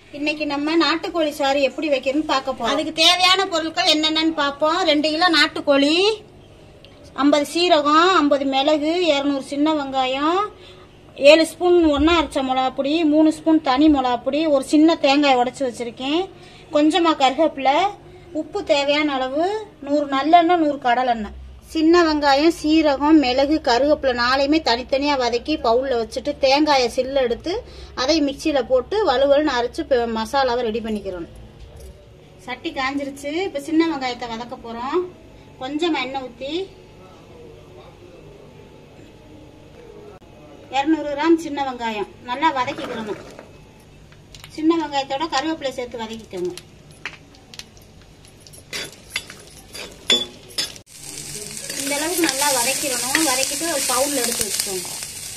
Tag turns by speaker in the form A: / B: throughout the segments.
A: இன்னைக்கு நம்ம நாட்டுக்கோழி சாறு எப்படி வைக்கிறதுன்னு பார்க்க போறோம் அதுக்கு தேவையான பொருட்கள் என்னென்னன்னு பார்ப்போம் ரெண்டு கிலோ நாட்டுக்கோழி ஐம்பது சீரகம் ஐம்பது மிளகு இரநூறு சின்ன வெங்காயம் ஏழு ஸ்பூன் ஒன்றா அரைச்ச மிளகாப்பொடி மூணு ஸ்பூன் தனி மிளகாப்பொடி ஒரு சின்ன தேங்காய் உடச்சி வச்சிருக்கேன் கொஞ்சமாக கருவேப்பிலை உப்பு தேவையான அளவு நூறு நல்லெண்ணெய் நூறு கடலெண்ணெய் சின்ன வெங்காயம் சீரகம் மிளகு கருவேப்பிலை நாளையுமே தனித்தனியாக வதக்கி பவுலில் வச்சுட்டு தேங்காயை சில்லு எடுத்து அதை மிக்சியில் போட்டு வலுவலுன்னு அரைச்சி இப்போ மசாலாவை ரெடி பண்ணிக்கிறோம் சட்டி காஞ்சிருச்சு இப்போ சின்ன வெங்காயத்தை வதக்க போகிறோம் கொஞ்சம் எண்ணெய் ஊற்றி இரநூறு கிராம் சின்ன வெங்காயம் நல்லா வதக்கிக்கிறணும் சின்ன வெங்காயத்தோட கருவேப்பிலை சேர்த்து வதக்கிக்கோங்க இந்த அளவுக்கு நல்லா வதக்கிடணும் வதக்கிட்டு ஒரு பவுலில் எடுத்து வச்சுக்கோங்க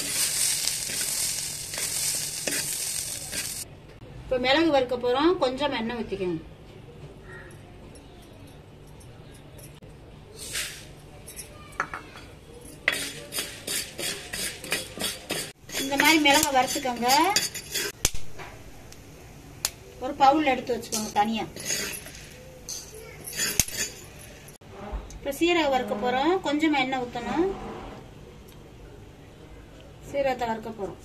A: இப்போ மிளகு வறுக்க போகிறோம் கொஞ்சம் எண்ணெய் ஊற்றிக்கோங்க இந்த மாதிரி மிளகை வறுத்துக்கோங்க ஒரு பவுல் எடுத்து வச்சுக்கோங்க தனியா இப்போ சீரகம் வறுக்க போறோம் கொஞ்சம் எண்ணெய் ஊற்றணும் சீரகத்தை வறுக்க போறோம்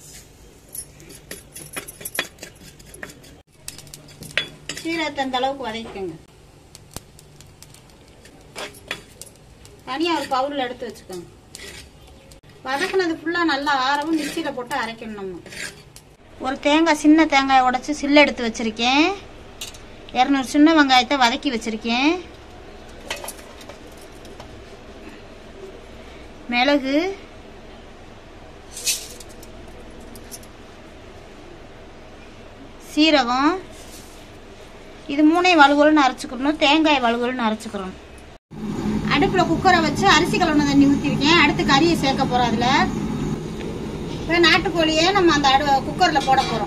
A: சீரகத்தை அந்த அளவுக்கு வதக்கிக்கோங்க தனியா ஒரு பவுல்ல எடுத்து வச்சுக்கோங்க வதக்குனது ஃபுல்லாக நல்லா ஆறவும் மிக்சியில் போட்டு அரைக்கணும் நம்ம ஒரு தேங்காய் சின்ன தேங்காய் உடச்சி சில்லு எடுத்து வச்சுருக்கேன் இரநூறு சின்ன வெங்காயத்தை வதக்கி வச்சுருக்கேன் மிளகு சீரகம் இது மூணையும் வலுவலுன்னு அரைச்சிக்கணும் தேங்காய் வலுவலுன்னு அரைச்சிக்கிறோம் அடுப்புல குக்கரை வச்சு அரிசி கலவன தண்ணி ஊற்றிருக்கேன் அடுத்து கறியை சேர்க்க போறோம் அதுல இப்போ நாட்டுக்கோழியை நம்ம அந்த அடு குக்கர்ல போட போறோம்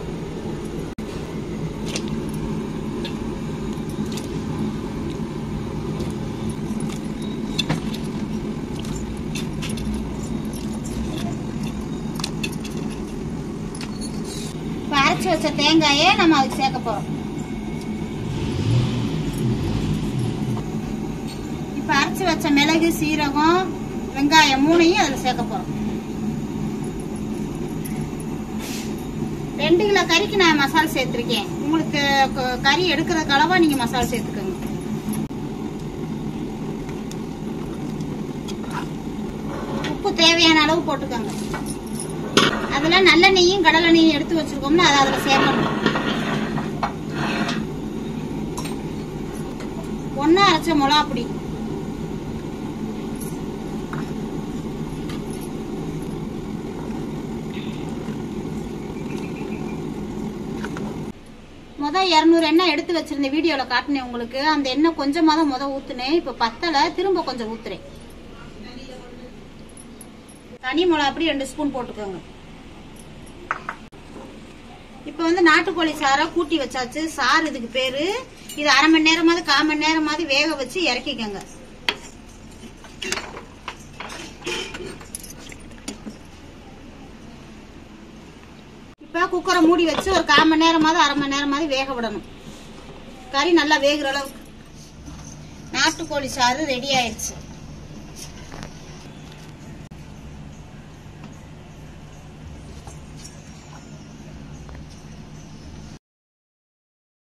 A: இப்போ அரைச்சி வச்ச தேங்காயை நம்ம அதுக்கு சேர்க்க போறோம் இப்போ அரைச்சி வச்ச மிளகு சீரகம் வெங்காயம் மூணையும் அதில் சேர்க்க போகிறோம் ரெண்டு கிலோ கறிக்கு நான் மசாலா சேர்த்துருக்கேன் உங்களுக்கு க- கறி எடுக்கிறதுக்கு அளவா நீங்கள் மசாலா சேர்த்துக்கோங்க உப்பு தேவையான அளவு போட்டுக்கோங்க அதில் நல்லெண்ணெயும் கடலெண்ணெயும் எடுத்து வச்சிருக்கோம்னா அதை அதில் சேர்க்கணும் ஒன்றா அரைச்ச மிளகா பொடி முத இரநூறு எண்ணெய் எடுத்து வச்சிருந்த வீடியோல காட்டினேன் உங்களுக்கு அந்த எண்ணெய் கொஞ்சமா தான் முத ஊத்துனேன் இப்ப பத்தல திரும்ப கொஞ்சம் ஊத்துறேன் தனி மிளகா அப்படி ரெண்டு ஸ்பூன் போட்டுக்கோங்க இப்ப வந்து நாட்டுக்கோழி சாரை கூட்டி வச்சாச்சு சாறு இதுக்கு பேரு இது அரை மணி நேரமாவது கால் மணி நேரமாவது வேக வச்சு இறக்கிக்கோங்க இப்ப குக்கரை மூடி வச்சு ஒரு கால் மணி நேரமாவது அரை மணி நேரமாவது வேக விடணும் கறி நல்லா வேகுற அளவுக்கு நாட்டுக்கோழி சாறு ரெடி ஆயிடுச்சு